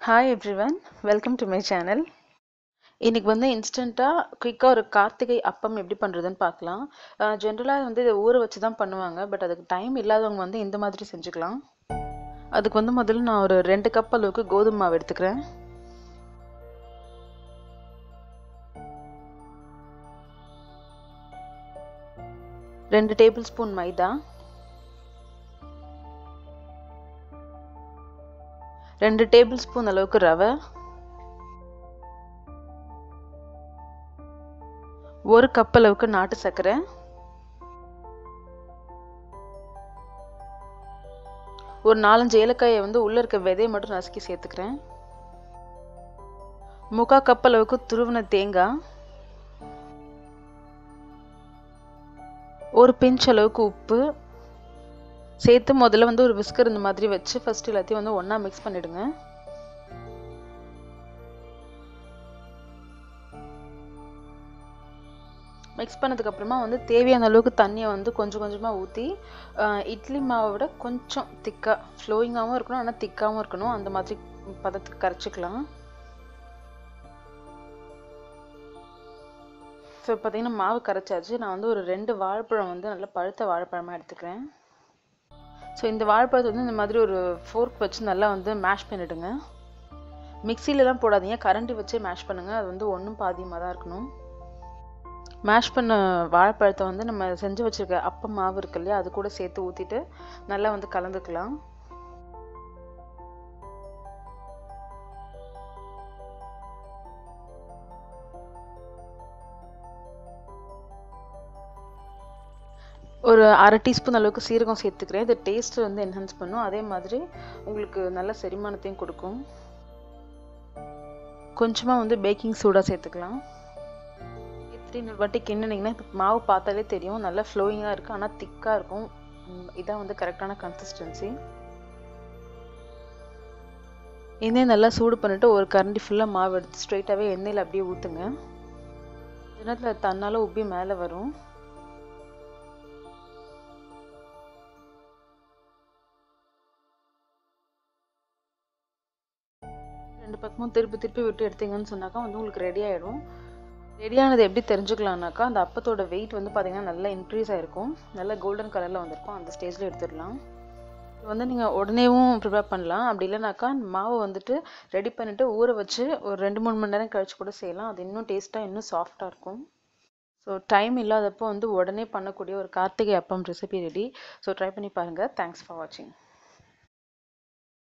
hi everyone welcome to my channel இன்னைக்கு வந்து இன்ஸ்டண்ட்டாக குயிக்காக ஒரு கார்த்திகை அப்பம் எப்படி பண்ணுறதுன்னு பார்க்கலாம் ஜென்ரலாக வந்து இதை ஊற வச்சு தான் பண்ணுவாங்க பட் அதுக்கு டைம் இல்லாதவங்க வந்து இந்த மாதிரி செஞ்சுக்கலாம் அதுக்கு வந்து முதல்ல நான் ஒரு ரெண்டு கப் அளவுக்கு கோதுமை மாவு எடுத்துக்கிறேன் ரெண்டு டேபிள் ஸ்பூன் மைதா ரெண்டு டேபிள் ஸ்பூன் அளவுக்கு ரவை ஒரு கப் அளவுக்கு நாட்டு சர்க்கரை ஒரு நாலஞ்சு ஏலக்காயை வந்து உள்ள இருக்க விதையை மட்டும் நசுக்கி சேர்த்துக்கிறேன் முக்கா கப் அளவுக்கு துருவின தேங்காய் ஒரு பிஞ்ச் அளவுக்கு உப்பு சேர்த்து முதல்ல வந்து ஒரு விஸ்கர் இந்த மாதிரி வச்சு ஃபர்ஸ்ட் எல்லாத்தையும் வந்து ஒன்றா மிக்ஸ் பண்ணிடுங்க மிக்ஸ் பண்ணதுக்கு அப்புறமா வந்து தேவையான அளவுக்கு தண்ணியை வந்து கொஞ்சம் கொஞ்சமாக ஊற்றி இட்லி மாவை விட கொஞ்சம் திக்காக ஃப்ளோயிங்காகவும் இருக்கணும் ஆனால் திக்காகவும் இருக்கணும் அந்த மாதிரி பதத்துக்கு கரைச்சிக்கலாம் ஸோ பார்த்தீங்கன்னா மாவு கரைச்சாச்சு நான் வந்து ஒரு ரெண்டு வாழைப்பழம் வந்து நல்லா பழுத்த வாழைப்பழமாக எடுத்துக்கிறேன் ஸோ இந்த வாழைப்பழத்தை வந்து இந்த மாதிரி ஒரு ஃபோர்க் வச்சு நல்லா வந்து மேஷ் பண்ணிவிடுங்க மிக்சிலலாம் போடாதீங்க கரண்டி வச்சே மேஷ் பண்ணுங்கள் அது வந்து ஒன்றும் பாதியமாக தான் இருக்கணும் மேஷ் பண்ண வாழைப்பழத்தை வந்து நம்ம செஞ்சு வச்சுருக்க அப்ப மாவு இருக்கு இல்லையா அது கூட சேர்த்து ஊற்றிட்டு நல்லா வந்து கலந்துக்கலாம் ஒரு அரை டீஸ்பூன் அளவுக்கு சீரகம் சேர்த்துக்கிறேன் இது டேஸ்ட் வந்து என்ஹான்ஸ் பண்ணும் அதே மாதிரி உங்களுக்கு நல்ல செரிமானத்தையும் கொடுக்கும் கொஞ்சமாக வந்து பேக்கிங் சோடா சேர்த்துக்கலாம் இன்னொரு வாட்டி கிண்டினீங்கன்னா இப்போ மாவு பார்த்தாலே தெரியும் நல்லா ஃப்ளோயிங்காக இருக்குது ஆனால் திக்காக இருக்கும் இதான் வந்து கரெக்டான கன்சிஸ்டன்சி எண்ணெய் நல்லா சூடு பண்ணிவிட்டு ஒரு கரண்டி ஃபுல்லாக மாவு எடுத்து ஸ்ட்ரைட்டாகவே எண்ணெயில் அப்படியே ஊற்றுங்க தினத்தில் தன்னால் உப்பி மேலே வரும் ரெண்டு பக்கமும் திருப்பி திருப்பி விட்டு எடுத்தீங்கன்னு சொன்னாக்கா வந்து உங்களுக்கு ரெடி ஆகிடும் ரெடியானது எப்படி தெரிஞ்சுக்கலாம்னாக்கா அந்த அப்பத்தோட வெயிட் வந்து பார்த்தீங்கன்னா நல்லா இன்க்ரீஸ் ஆகிருக்கும் நல்லா கோல்டன் கலரில் வந்திருக்கும் அந்த ஸ்டேஜில் எடுத்துடலாம் இது வந்து நீங்கள் உடனேவும் ப்ரிப்பேர் பண்ணலாம் அப்படி இல்லைனாக்கா மாவை வந்துட்டு ரெடி பண்ணிவிட்டு ஊற வச்சு ஒரு ரெண்டு மூணு மணி நேரம் கழிச்சு கூட செய்யலாம் அது இன்னும் டேஸ்ட்டாக இன்னும் சாஃப்டாக இருக்கும் ஸோ டைம் இல்லாதப்போ வந்து உடனே பண்ணக்கூடிய ஒரு கார்த்திகை அப்பம் ரெசிபி ரெடி ஸோ ட்ரை பண்ணி பாருங்கள் தேங்க்ஸ் ஃபார் வாட்சிங்